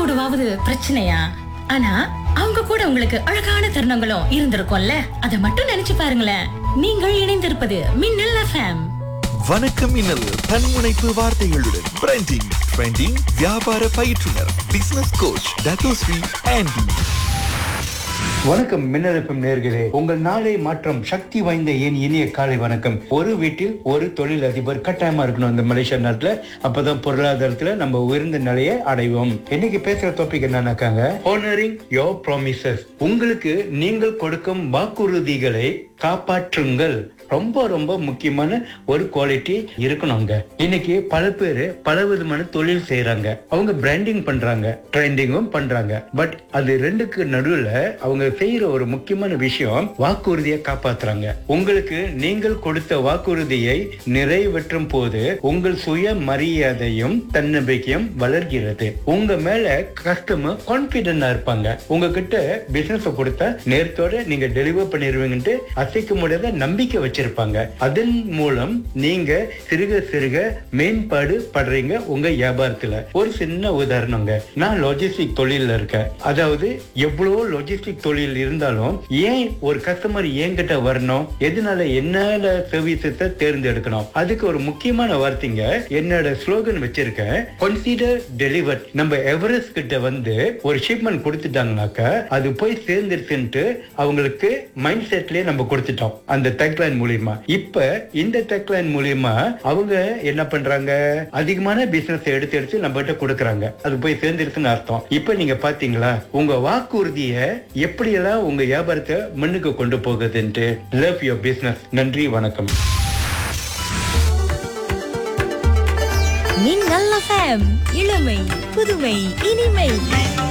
கூடவாவது பிரச்சனையா ஆனா அவங்க கூட உங்களுக்கு அழகான தருணங்களும் இருந்திருக்கும்ல அதை மட்டும் நினைச்சு பாருங்களேன் நீங்கள் இணைந்திருப்பது மின்னல் எஃப்எம் வணக்கம் இன்னல் தன்முனைப்பு வார்த்தைகளுடன் பிராண்டிங் ட்ரெண்டிங் வியாபார பயிற்றுனர் பிசினஸ் கோச் டட்டோஸ்ரீ ஆண்டி வணக்கம் மின்னலப்பம் நேர்களே உங்கள் நாளை மாற்றம் சக்தி வாய்ந்த என் இனிய காலை வணக்கம் ஒரு வீட்டில் ஒரு தொழில் அதிபர் கட்டாயமா இருக்கணும் இந்த மலேசியா நாட்டுல அப்பதான் பொருளாதாரத்துல நம்ம உயர்ந்த நிலையை அடைவோம் இன்னைக்கு பேசுற டாபிக் என்னன்னாக்காங்க ஹோனரிங் யோர் ப்ராமிசஸ் உங்களுக்கு நீங்கள் கொடுக்கும் வாக்குறுதிகளை காப்பாற்றுங்கள் ரொம்ப ரொம்ப முக்கியமான ஒரு குவாலிட்டி இருக்கணுங்க இன்னைக்கு பல பேர் பல விதமான தொழில் செய்யறாங்க அவங்க பிராண்டிங் பண்றாங்க ட்ரெண்டிங்கும் பண்றாங்க பட் அது ரெண்டுக்கு நடுவுல அவங்க செய்யற ஒரு முக்கியமான விஷயம் வாக்குறுதியை காப்பாத்துறாங்க உங்களுக்கு நீங்கள் கொடுத்த வாக்குறுதியை நிறைவேற்றும் போது உங்கள் சுய மரியாதையும் தன்னம்பிக்கையும் வளர்கிறது உங்க மேல கஸ்டமர் கான்பிடண்டா இருப்பாங்க உங்ககிட்ட பிசினஸ் கொடுத்தா நேரத்தோட நீங்க டெலிவர் பண்ணிடுவீங்கன்ட்டு அசைக்க முடியாத நம்பிக்கை வச்சிருப்பாங்க அதன் மூலம் நீங்க சிறுக சிறுக மேம்பாடு படுறீங்க உங்க வியாபாரத்துல ஒரு சின்ன உதாரணங்க நான் லாஜிஸ்டிக் தொழில இருக்கேன் அதாவது எவ்வளவோ லாஜிஸ்டிக் தொழில் இருந்தாலும் ஏன் ஒரு கஸ்டமர் என்கிட்ட வரணும் எதனால என்னோட சர்வீசஸை தேர்ந்தெடுக்கணும் அதுக்கு ஒரு முக்கியமான வார்த்தைங்க என்னோட ஸ்லோகன் வச்சிருக்கேன் கன்சிடர் டெலிவர் நம்ம எவரெஸ்ட் கிட்ட வந்து ஒரு ஷிப்மெண்ட் கொடுத்துட்டாங்கனாக்கா அது போய் சேர்ந்துருச்சுன்ட்டு அவங்களுக்கு மைண்ட் செட்லயே நம்ம கொடுத்துட்டோம் அந்த டெக்லைன் மூலியமா இப்ப இந்த டெக்லைன் மூலியமா அவங்க என்ன பண்றாங்க அதிகமான பிசினஸ் எடுத்து எடுத்து நம்ம கிட்ட கொடுக்கறாங்க அது போய் சேர்ந்துருச்சுன்னு அர்த்தம் இப்ப நீங்க பாத்தீங்களா உங்க வாக்குறுதிய எப்படியெல்லாம் உங்க வியாபாரத்தை முன்னுக்கு கொண்டு போகுதுன்ட்டு லவ் யுவர் பிசினஸ் நன்றி வணக்கம் மின்னல் எஃப்எம் இளமை புதுமை இனிமை